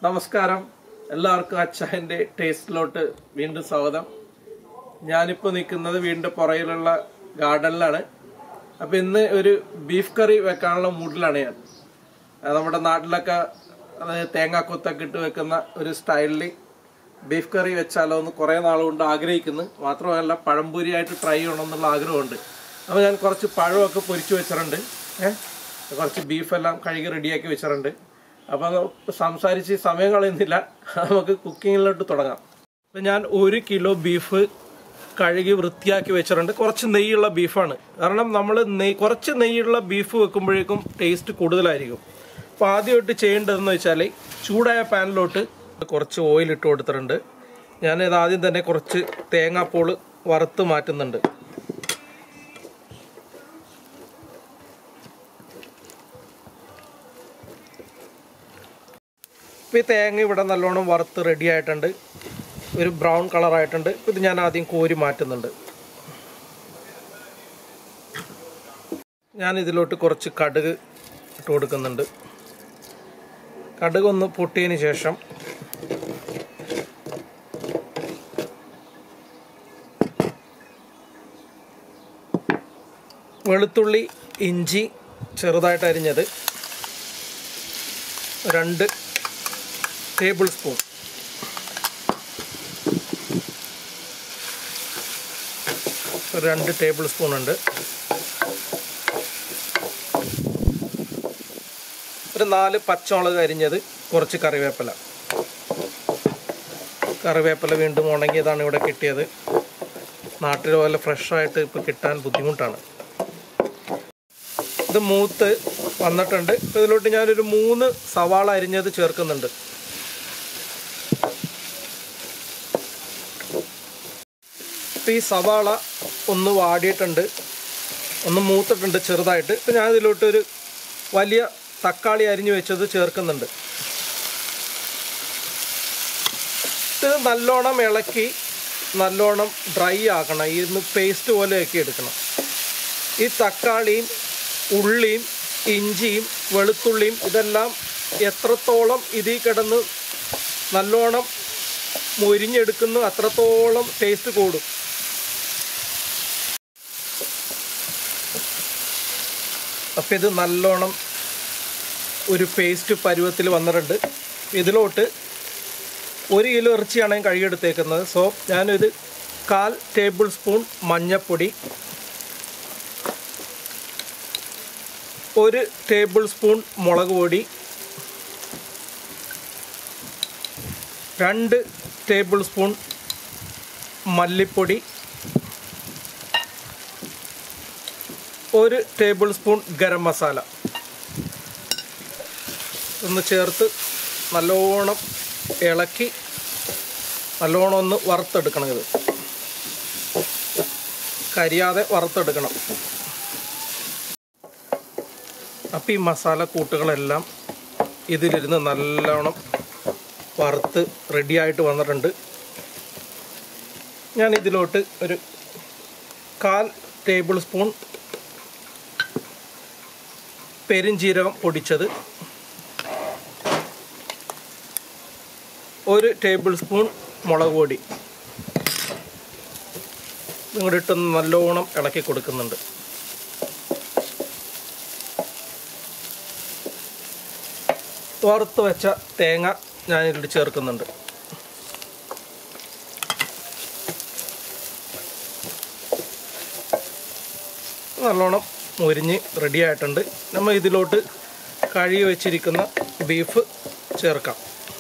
നമസ്കാരം എല്ലാവർക്കും അച്ചായൻ്റെ ടേസ്റ്റിലോട്ട് വീണ്ടും സ്വാഗതം ഞാനിപ്പോൾ നിൽക്കുന്നത് വീടിൻ്റെ പുറകിലുള്ള ഗാർഡനിലാണ് അപ്പോൾ ഇന്ന് ഒരു ബീഫ് കറി വെക്കാനുള്ള മൂഡിലാണ് ഞാൻ അത് നമ്മുടെ നാട്ടിലൊക്കെ അതായത് തേങ്ങാക്കൊത്തൊക്കെ ഇട്ട് വെക്കുന്ന ഒരു സ്റ്റൈലിൽ ബീഫ് കറി വെച്ചാലോ എന്ന് കുറേ നാളുകൊണ്ട് ആഗ്രഹിക്കുന്നു മാത്രമല്ല പഴംപൊരിയായിട്ട് ട്രൈ ചെയ്യണമെന്നുള്ള ആഗ്രഹമുണ്ട് അപ്പോൾ ഞാൻ കുറച്ച് പഴമൊക്കെ പൊരിച്ചു വെച്ചിട്ടുണ്ട് ഏഹ് കുറച്ച് ബീഫെല്ലാം കഴുകി റെഡിയാക്കി വെച്ചിട്ടുണ്ട് അപ്പോൾ അത് സംസാരിച്ച് സമയം കളയുന്നില്ല നമുക്ക് കുക്കിങ്ങിലോട്ട് തുടങ്ങാം അപ്പം ഞാൻ ഒരു കിലോ ബീഫ് കഴുകി വൃത്തിയാക്കി വെച്ചിട്ടുണ്ട് കുറച്ച് നെയ്യുള്ള ബീഫാണ് കാരണം നമ്മൾ നെയ് കുറച്ച് നെയ്യുള്ള ബീഫ് വെക്കുമ്പോഴേക്കും ടേസ്റ്റ് കൂടുതലായിരിക്കും അപ്പോൾ ആദ്യമായിട്ട് ചെയ്യേണ്ടതെന്ന് വെച്ചാൽ ചൂടായ പാനിലോട്ട് കുറച്ച് ഓയിൽ ഇട്ട് കൊടുത്തിട്ടുണ്ട് ഞാനിത് ആദ്യം തന്നെ കുറച്ച് തേങ്ങാപ്പോൾ വറുത്ത് മാറ്റുന്നുണ്ട് ഇപ്പോൾ ഈ തേങ്ങ ഇവിടെ നല്ലോണം വറുത്ത് റെഡി ആയിട്ടുണ്ട് ഒരു ബ്രൗൺ കളറായിട്ടുണ്ട് ഇത് ഞാൻ ആദ്യം കോരി മാറ്റുന്നുണ്ട് ഞാൻ ഇതിലോട്ട് കുറച്ച് കടുക് ഇട്ട് കൊടുക്കുന്നുണ്ട് കടുക് ഒന്ന് പൊട്ടിയതിന് ശേഷം വെളുത്തുള്ളി ഇഞ്ചി ചെറുതായിട്ട് അരിഞ്ഞത് രണ്ട് ടേബിൾ സ്പൂൺ രണ്ട് ടേബിൾ സ്പൂൺ ഉണ്ട് ഒരു നാല് പച്ചമുളക് അരിഞ്ഞത് കുറച്ച് കറിവേപ്പില കറിവേപ്പില വീണ്ടും ഉണങ്ങിയതാണ് ഇവിടെ കിട്ടിയത് നാട്ടിൽ പോലെ ഫ്രഷായിട്ട് ഇപ്പോൾ കിട്ടാൻ ബുദ്ധിമുട്ടാണ് ഇത് മൂത്ത് വന്നിട്ടുണ്ട് ഇപ്പോൾ ഇതിലോട്ട് ഞാനൊരു മൂന്ന് സവാള അരിഞ്ഞത് ചേർക്കുന്നുണ്ട് ഇപ്പോൾ ഈ സവാള ഒന്ന് വാടിയിട്ടുണ്ട് ഒന്ന് മൂത്തിട്ടുണ്ട് ചെറുതായിട്ട് ഇപ്പം ഞാൻ ഇതിലോട്ടൊരു വലിയ തക്കാളി അരിഞ്ഞു വെച്ചത് ചേർക്കുന്നുണ്ട് ഇത് നല്ലോണം ഇളക്കി നല്ലോണം ഡ്രൈ ആക്കണം ഈ പേസ്റ്റ് പോലെ ആക്കി എടുക്കണം ഈ തക്കാളിയും ഉള്ളിയും ഇഞ്ചിയും വെളുത്തുള്ളിയും ഇതെല്ലാം എത്രത്തോളം ഇതിൽ കിടന്ന് നല്ലോണം മൊരിഞ്ഞെടുക്കുന്നു അത്രത്തോളം ടേസ്റ്റ് കൂടും അപ്പം ഇത് നല്ലോണം ഒരു പേസ്റ്റ് പരുവത്തിൽ വന്നിട്ടുണ്ട് ഇതിലോട്ട് ഒരു കിലോ ഇറച്ചിയാണ് ഞാൻ കഴുകിയെടുത്തേക്കുന്നത് സോ ഞാനൊരു കാൽ ടേബിൾ സ്പൂൺ മഞ്ഞൾപ്പൊടി ഒരു ടേബിൾ സ്പൂൺ മുളക് പൊടി രണ്ട് ടേബിൾ സ്പൂൺ മല്ലിപ്പൊടി ഒരു ടേബിൾ സ്പൂൺ ഗരം മസാല ഒന്ന് ചേർത്ത് നല്ലോണം ഇളക്കി നല്ലോണം ഒന്ന് വറുത്തെടുക്കണം ഇത് കരിയാതെ വറുത്തെടുക്കണം അപ്പം ഈ മസാല കൂട്ടുകളെല്ലാം ഇതിലിരുന്ന് നല്ലോണം വറുത്ത് റെഡിയായിട്ട് വന്നിട്ടുണ്ട് ഞാൻ ഇതിലോട്ട് ഒരു കാൽ ടേബിൾ സ്പൂൺ പെരിഞ്ജീരകം പൊടിച്ചത് ഒരു ടേബിൾ സ്പൂൺ മുളക് പൊടി നിങ്ങളുടെ ഇട്ടൊന്ന് നല്ലോണം ഇളക്കി കൊടുക്കുന്നുണ്ട് വറുത്ത് വെച്ച തേങ്ങ ഞാനിതിൽ ചേർക്കുന്നുണ്ട് നല്ലോണം മുരിഞ്ഞ് റെഡി ആയിട്ടുണ്ട് നമ്മൾ ഇതിലോട്ട് കഴുകി വെച്ചിരിക്കുന്ന ബീഫ് ചേർക്കാം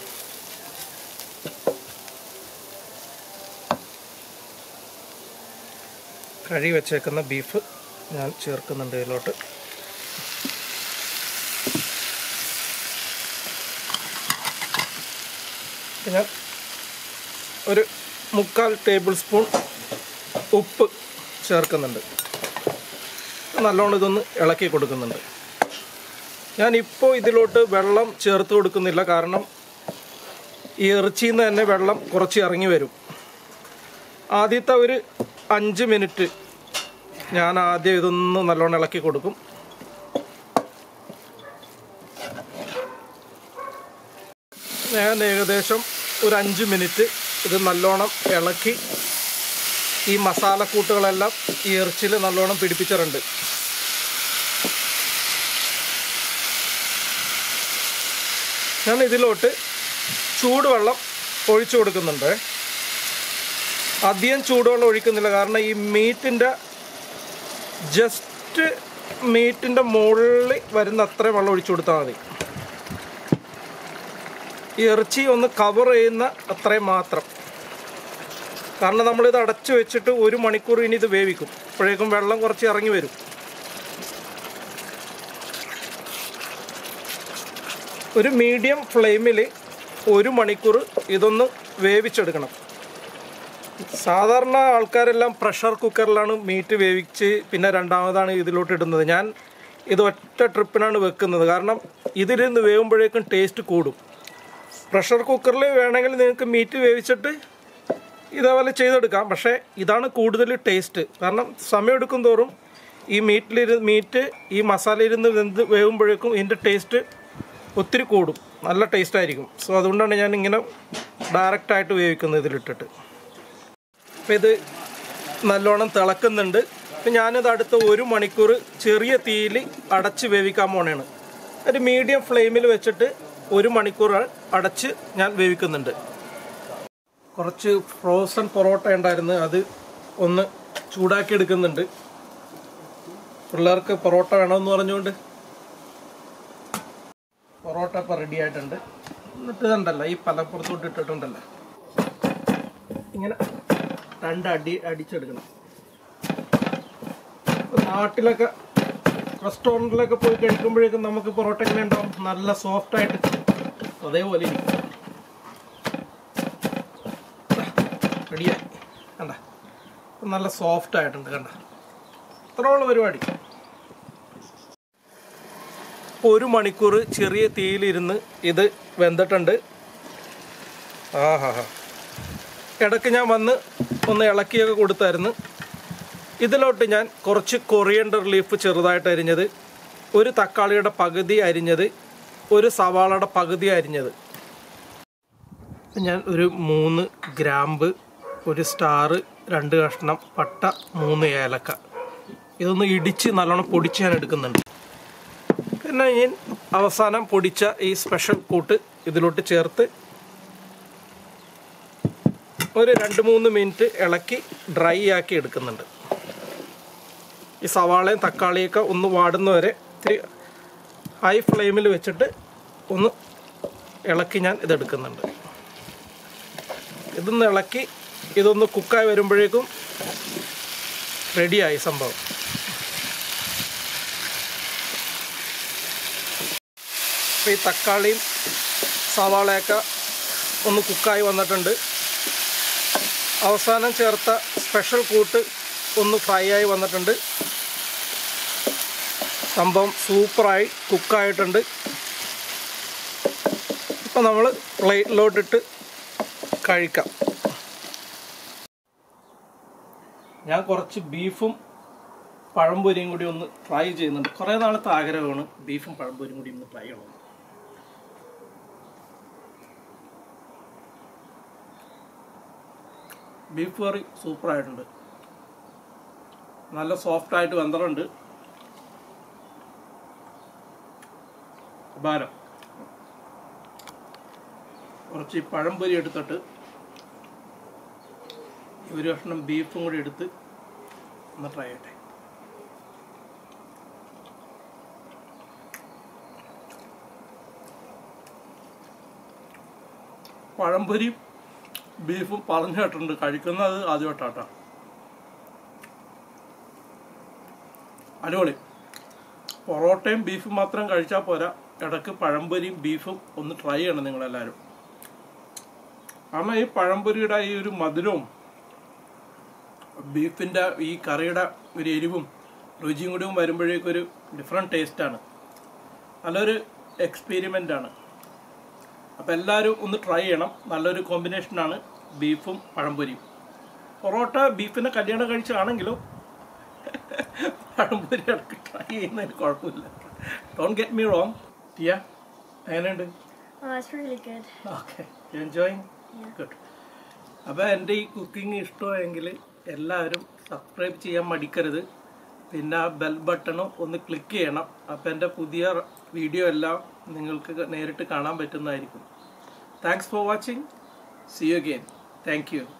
കഴുകി വെച്ചേക്കുന്ന ബീഫ് ഞാൻ ചേർക്കുന്നുണ്ട് ഇതിലോട്ട് പിന്നെ ഒരു മുക്കാൽ ടേബിൾ സ്പൂൺ ഉപ്പ് ചേർക്കുന്നുണ്ട് നല്ലോണം ഇതൊന്ന് ഇളക്കി കൊടുക്കുന്നുണ്ട് ഞാനിപ്പോൾ ഇതിലോട്ട് വെള്ളം ചേർത്ത് കൊടുക്കുന്നില്ല കാരണം ഈ ഇറച്ചിയിൽ നിന്ന് തന്നെ വെള്ളം കുറച്ച് ഇറങ്ങി വരും ആദ്യത്തെ ഒരു അഞ്ച് മിനിറ്റ് ഞാൻ ആദ്യം ഇതൊന്ന് നല്ലോണം ഇളക്കി കൊടുക്കും ഞാൻ ഏകദേശം ഒരു അഞ്ച് മിനിറ്റ് ഇത് നല്ലോണം ഇളക്കി ഈ മസാലക്കൂട്ടുകളെല്ലാം ഈ ഇറച്ചിയിൽ നല്ലോണം പിടിപ്പിച്ചിട്ടുണ്ട് ഞാൻ ഇതിലോട്ട് ചൂടുവെള്ളം ഒഴിച്ചു കൊടുക്കുന്നുണ്ട് അധികം ചൂടുവെള്ളം ഒഴിക്കുന്നില്ല കാരണം ഈ മീറ്റിൻ്റെ ജസ്റ്റ് മീറ്റിൻ്റെ മുകളിൽ വരുന്ന അത്രയും വെള്ളം ഒഴിച്ചു കൊടുത്താൽ മതി ഈ ഇറച്ചി ഒന്ന് കവർ ചെയ്യുന്ന അത്രയും മാത്രം കാരണം നമ്മളിത് അടച്ചു വെച്ചിട്ട് ഒരു മണിക്കൂർ ഇനി ഇത് വേവിക്കും അപ്പോഴേക്കും വെള്ളം കുറച്ച് ഇറങ്ങി വരും ഒരു മീഡിയം ഫ്ലെയിമിൽ ഒരു മണിക്കൂർ ഇതൊന്ന് വേവിച്ചെടുക്കണം സാധാരണ ആൾക്കാരെല്ലാം പ്രഷർ കുക്കറിലാണ് മീറ്റ് വേവിച്ച് പിന്നെ രണ്ടാമതാണ് ഇതിലോട്ട് ഇടുന്നത് ഞാൻ ഇത് ഒറ്റ ട്രിപ്പിനാണ് വെക്കുന്നത് കാരണം ഇതിലിരുന്ന് വേവുമ്പോഴേക്കും ടേസ്റ്റ് കൂടും പ്രഷർ കുക്കറിൽ വേണമെങ്കിൽ നിങ്ങൾക്ക് മീറ്റ് വേവിച്ചിട്ട് ഇതേപോലെ ചെയ്തെടുക്കാം പക്ഷേ ഇതാണ് കൂടുതൽ ടേസ്റ്റ് കാരണം സമയമെടുക്കും തോറും ഈ മീറ്റിലിരുന്ന് മീറ്റ് ഈ മസാലയിരുന്ന് വെന്ത് വേവുമ്പോഴേക്കും ഇതിൻ്റെ ടേസ്റ്റ് ഒത്തിരി കൂടും നല്ല ടേസ്റ്റ് ആയിരിക്കും സോ അതുകൊണ്ടാണ് ഞാൻ ഇങ്ങനെ ഡയറക്റ്റായിട്ട് വേവിക്കുന്നത് ഇതിലിട്ടിട്ട് അപ്പം ഇത് നല്ലോണം തിളക്കുന്നുണ്ട് അപ്പം ഞാനിത് അടുത്ത ഒരു മണിക്കൂർ ചെറിയ തീയിൽ അടച്ച് വേവിക്കാൻ പോണേണ് ഒരു മീഡിയം ഫ്ലെയിമിൽ വെച്ചിട്ട് ഒരു മണിക്കൂർ അടച്ച് ഞാൻ വേവിക്കുന്നുണ്ട് കുറച്ച് ഫ്രോസൺ പൊറോട്ട ഉണ്ടായിരുന്നു അത് ഒന്ന് ചൂടാക്കി എടുക്കുന്നുണ്ട് പിള്ളേർക്ക് പൊറോട്ട വേണമെന്ന് പറഞ്ഞുകൊണ്ട് പൊറോട്ട ഇപ്പം റെഡി ആയിട്ടുണ്ട് എന്നിട്ട് ഇതുണ്ടല്ലോ ഈ പലപ്പുറത്തോട്ട് ഇട്ടിട്ടുണ്ടല്ലോ ഇങ്ങനെ രണ്ട് അടി അടിച്ചെടുക്കണം ഇപ്പൊ നാട്ടിലൊക്കെ റെസ്റ്റോറൻറ്റിലൊക്കെ പോയി കഴിക്കുമ്പോഴേക്കും നമുക്ക് പൊറോട്ട എങ്ങനെ ഉണ്ടാവും നല്ല സോഫ്റ്റ് ആയിട്ട് അതേപോലെ ഇരിക്കും റെഡിയായി കണ്ട ഇപ്പൊ നല്ല സോഫ്റ്റ് ആയിട്ടുണ്ട് കണ്ട ഇത്രയുള്ള പരിപാടി ഇപ്പൊ ഒരു മണിക്കൂർ ചെറിയ തീയിലിരുന്ന് ഇത് വെന്തിട്ടുണ്ട് ആഹാ ഹാ ഇടയ്ക്ക് ഞാൻ വന്ന് ഒന്ന് ഇളക്കിയൊക്കെ കൊടുത്തായിരുന്നു ഇതിലോട്ട് ഞാൻ കുറച്ച് കൊറിയണ്ടർ ലീഫ് ചെറുതായിട്ട് അരിഞ്ഞത് ഒരു തക്കാളിയുടെ പകുതി അരിഞ്ഞത് ഒരു സവാളയുടെ പകുതി അരിഞ്ഞത് ഞാൻ ഒരു മൂന്ന് ഗ്രാമ്പ് ഒരു സ്റ്റാർ രണ്ട് കഷ്ണം പട്ട മൂന്ന് ഏലക്ക ഇതൊന്ന് ഇടിച്ച് നല്ലോണം പൊടിച്ച് ഞാൻ എടുക്കുന്നുണ്ട് പിന്നെ ഞാൻ അവസാനം പൊടിച്ച ഈ സ്പെഷ്യൽ കൂട്ട് ഇതിലോട്ട് ചേർത്ത് ഒരു രണ്ട് മൂന്ന് മിനിറ്റ് ഇളക്കി ഡ്രൈ ആക്കി എടുക്കുന്നുണ്ട് ഈ സവാളയും തക്കാളിയൊക്കെ ഒന്ന് വാടുന്നവരെ ഇത്തിരി ഹൈ ഫ്ലെയിമിൽ വെച്ചിട്ട് ഒന്ന് ഇളക്കി ഞാൻ ഇതെടുക്കുന്നുണ്ട് ഇതൊന്ന് ഇളക്കി ഇതൊന്ന് കുക്കായി വരുമ്പോഴേക്കും റെഡിയായി സംഭവം അപ്പോൾ ഈ തക്കാളിയും സവാളയൊക്കെ ഒന്ന് കുക്കായി വന്നിട്ടുണ്ട് അവസാനം ചേർത്ത സ്പെഷ്യൽ കൂട്ട് ഒന്ന് ഫ്രൈ ആയി വന്നിട്ടുണ്ട് സംഭവം സൂപ്പറായി കുക്കായിട്ടുണ്ട് ഇപ്പം നമ്മൾ പ്ലേറ്റിലോട്ടിട്ട് കഴിക്കാം ഞാൻ കുറച്ച് ബീഫും പഴംപൊരിയും കൂടി ഒന്ന് ട്രൈ ചെയ്യുന്നുണ്ട് കുറേ നാളത്തെ ആഗ്രഹമാണ് ബീഫും പഴംപൊരിയും കൂടി ഒന്ന് ട്രൈ ചെയ്യണം ബീഫ് കറി സൂപ്പറായിട്ടുണ്ട് നല്ല സോഫ്റ്റായിട്ട് വെന്തറുണ്ട് ഭാരം കുറച്ച് ഈ പഴംപൊരി എടുത്തിട്ട് ഒരു കഷ്ണം ബീഫും കൂടി എടുത്ത് ഒന്ന് ട്രൈ ചെയ്യട്ടെ പഴംപൊരി ബീഫും പറഞ്ഞു കേട്ടിട്ടുണ്ട് കഴിക്കുന്നത് ആദ്യമായിട്ടാട്ടോ അടിപൊളി പൊറോട്ടയും ബീഫും മാത്രം കഴിച്ചാൽ പോരാ ഇടയ്ക്ക് പഴംപൊരിയും ബീഫും ഒന്ന് ട്രൈ ചെയ്യണം നിങ്ങളെല്ലാവരും കാരണം ഈ പഴംപൊരിയുടെ ഈ ഒരു മധുരവും ബീഫിൻ്റെ ഈ കറിയുടെ ഒരു എരിവും രുചിയും കൂടിയും വരുമ്പോഴേക്കും ഒരു ഡിഫറെൻറ്റ് ടേസ്റ്റാണ് നല്ലൊരു എക്സ്പീരിമെൻ്റ് ആണ് അപ്പോൾ എല്ലാവരും ഒന്ന് ട്രൈ ചെയ്യണം നല്ലൊരു കോമ്പിനേഷനാണ് ബീഫും പഴംപൊരിയും പൊറോട്ട ബീഫിനെ കല്യാണം കഴിച്ചാണെങ്കിലും പഴംപൊരി ഇടയ്ക്ക് ട്രൈ ചെയ്യുന്നതിന് കുഴപ്പമില്ല don't get me wrong Tiya എങ്ങനെയുണ്ട് Oh, that's really good. Okay enjoying good അപ്പോൾ എൻ്റെ ഈ കുക്കിംഗ് ഇഷ്ടമായെങ്കിൽ എല്ലാവരും സബ്സ്ക്രൈബ് ചെയ്യാൻ മടിക്കരുത് പിന്നെ ആ ബെൽ ബട്ടണും ഒന്ന് ക്ലിക്ക് ചെയ്യണം അപ്പോൾ എൻ്റെ പുതിയ വീഡിയോ എല്ലാം നിങ്ങൾക്ക് നേരിട്ട് കാണാൻ പറ്റുന്നതായിരിക്കും thanks for watching see you again thank U